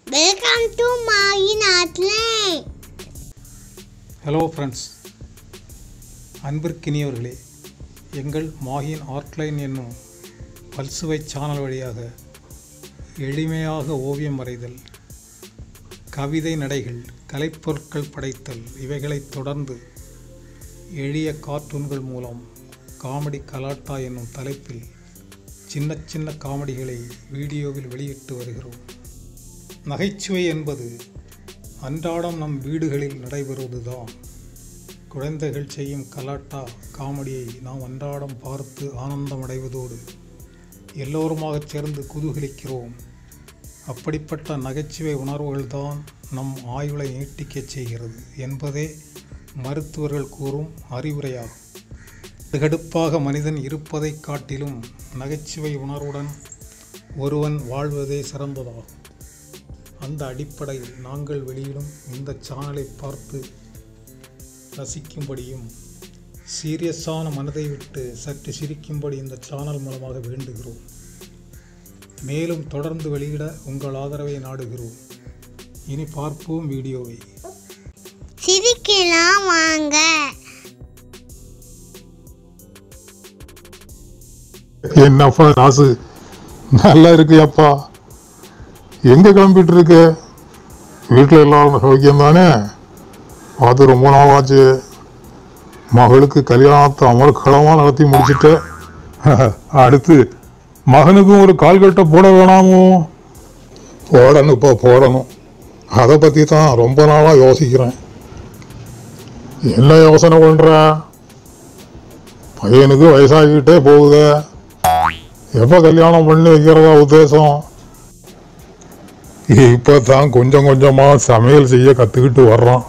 Welcome to மாயி நாட்டிலே hello friends அன்பிற்கினியவர்களே எங்கள் மாஹின் ஆர்ட்லைன் என்னும் பல்சுவை சேனல் வழியாக எளிமையாக ஓவியம் வரைதல் கவிதை நடைகள் கலைப்பொருட்கள் படைத்தல் இவைகளைத் தொடர்ந்து எளிய கார்ட்டூன்கள் மூலம் காமெடி கலாட்டா என்னும் தலைப்பில் சின்ன சின்ன காமெடிகளை வீடியோவில் வெளியிட்டு வருகிறோம் நகைச்சுவை என்பது அன்றாடம் நம் வீடுகளில் நடைபெறுவதுதான் குழந்தைகள் செய்யும் கலாட்டா காமெடியை நாம் அன்றாடம் பார்த்து ஆனந்தம் அடைவதோடு எல்லோருமாகச் சேர்ந்து குதூகலிக்கிறோம் அப்படிப்பட்ட நகைச்சுவை உணர்வுகள்தான் நம் ஆயுளை நீட்டிக்கச் செய்கிறது என்பதே மருத்துவர்கள் கூறும் அறிவுரையாகும் கடுப்பாக மனிதன் இருப்பதைக் காட்டிலும் நகைச்சுவை உணர்வுடன் ஒருவன் வாழ்வதே சிறந்ததாகும் அந்த அடிப்படையில் நாங்கள் வெளியிடும் இந்த சேனலை பார்த்து ரசிக்கும்படியும் சீரியஸான மனதை விட்டு சற்று சிரிக்கும்படி இந்த சேனல் மூலமாக வேண்டுகிறோம் மேலும் தொடர்ந்து வெளியிட உங்கள் ஆதரவை நாடுகிறோம் இனி பார்ப்போம் வீடியோவை சிரிக்கலாம் வாங்க என்னப்பா ராசு நல்லா இருக்கியாப்பா எங்க கிளம்பிட்டு இருக்க வீட்டில் எல்லாரும் சௌக்கியம் தானே பார்த்து ரொம்ப நாள் ஆச்சு மகளுக்கு கல்யாணத்தை அமர்க்களமாக நடத்தி முடிச்சிட்ட அடுத்து மகனுக்கும் ஒரு கால்கட்டை போட வேணாமோ போடணும்ப்பா போடணும் அதை பற்றி தான் ரொம்ப நாளாக யோசிக்கிறேன் என்ன யோசனை பண்ற பையனுக்கு வயசாகிக்கிட்டே போகுதே எப்போ கல்யாணம் பண்ணி வைக்கிறதா உத்தேசம் இப்போ தான் கொஞ்சம் கொஞ்சமாக சமையல் செய்ய கற்றுக்கிட்டு வர்றான்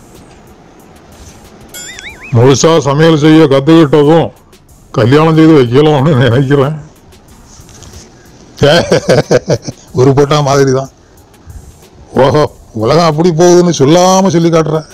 முழுசா சமையல் செய்ய கற்றுக்கிட்டதும் கல்யாணம் செய்து வைக்கலாம்னு நினைக்கிறேன் உருப்பட்டா மாதிரி தான் ஓஹோ உலகம் அப்படி போகுதுன்னு சொல்லாமல் சொல்லி காட்டுறேன்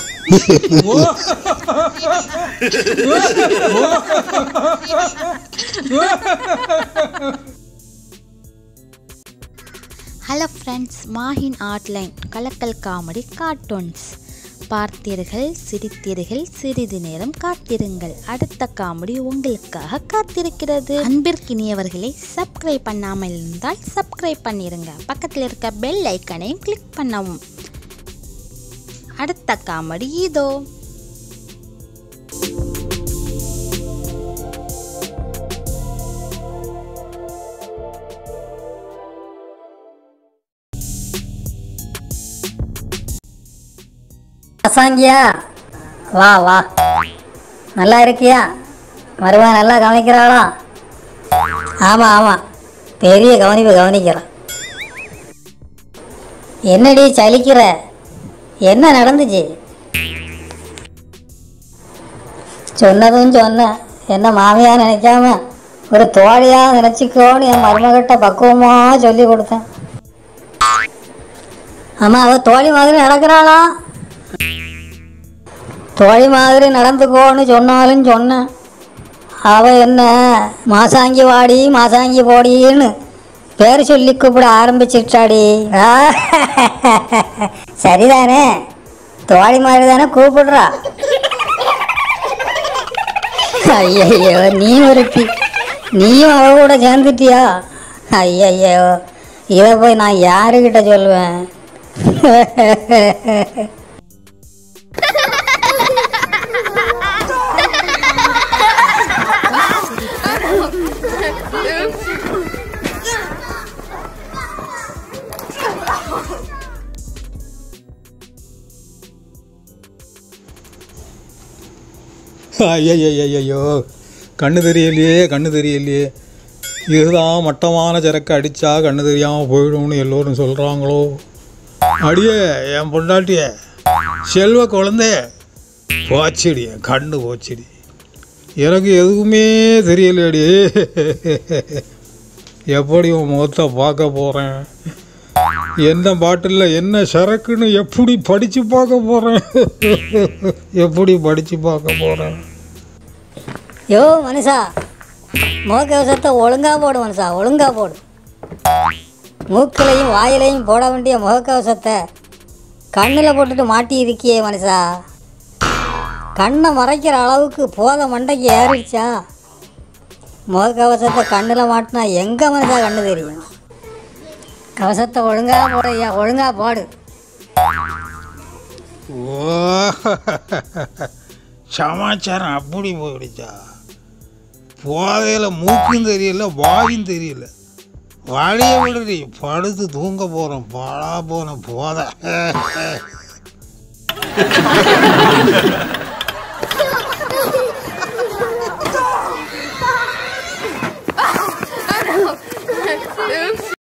ஹலோ ஃப்ரெண்ட்ஸ் மாஹின் ஆர்ட்லைன் கலக்கல் காமெடி கார்ட்டூன்ஸ் பார்த்தீர்கள் சிரித்தீர்கள் சிறிது நேரம் காத்திருங்கள் அடுத்த காமெடி உங்களுக்காக காத்திருக்கிறது அன்பிற்கினியவர்களை சப்ஸ்கிரைப் பண்ணாமல் இருந்தால் சப்ஸ்கிரைப் பண்ணிருங்க பக்கத்தில் இருக்க பெல் ஐக்கனையும் கிளிக் பண்ணவும் அடுத்த காமெடி இதோ அசாங்கியா வா வா நல்லா இருக்கியா மருமகன் நல்லா கவனிக்கிறாளா ஆமாம் ஆமாம் பெரிய கவனிப்பு கவனிக்கிறான் என்னடி சலிக்கிற என்ன நடந்துச்சு சொன்னதும் சொன்னேன் என்ன மாமியா நினைக்காம ஒரு தோழியா நினச்சிக்கோன்னு என் மருமகிட்ட பக்குவமாக சொல்லி கொடுத்தேன் ஆமாம் அவள் தோழி மாதிரி நடக்கிறாளா தோழி மாதிரி நடந்துக்கோன்னு சொன்னாலும் சொன்னேன் அவ என்ன மாசாங்கி வாடி மாசாங்கி போடின்னு பேர் சொல்லி கூப்பிட ஆரம்பிச்சிட்டாடி ஆ, சரிதானே தோழி மாதிரி தானே கூப்பிடுறா ஐயையோ நீ ஒருத்தி நீயும் அவ கூட சேர்ந்துட்டியா ஐயையோ இதை போய் நான் யாருக்கிட்ட சொல்லுவேன் ஐயய்யய்யோ கண்ணு தெரியலையே கண்ணு தெரியலையே இதுதான் மட்டமான சரக்கு அடித்தா கண்ணு தெரியாமல் போயிடும்னு எல்லோரும் சொல்கிறாங்களோ அடியே என் பொண்டாட்டிய செல்வ குழந்தைய போச்சடி என் கண்ணு போச்சடி எனக்கு எதுவுமே தெரியலையடி எப்படி உன் முகத்தை பார்க்க போகிறேன் என்ன பாட்டிலில் என்ன சரக்குன்னு எப்படி படித்து பார்க்க போகிறேன் எப்படி படித்து பார்க்க போகிறேன் யோ மனுஷா முகக்கவசத்தை ஒழுங்கா போடு மனுஷா ஒழுங்கா போடு மூக்கிலையும் வாயிலையும் போட வேண்டிய முகக்கவசத்தை கண்ணில் போட்டுட்டு மாட்டி இருக்கியே மனுஷா கண்ணை மறைக்கிற அளவுக்கு போத மண்டைக்கு ஏறிடுச்சா முகக்கவசத்தை கண்ணில் மாட்டினா எங்கே மனுஷா கண்ணு தெரியும் கவசத்தை ஒழுங்காக போடையா ஒழுங்காக போடு ஓ சமாச்சாரம் அப்படி போயிடுச்சா போதையில் மூக்கும் தெரியல வாயும் தெரியல வழிய விடுறி படுத்து தூங்க போகிறோம் பாழா போன போதை Oops.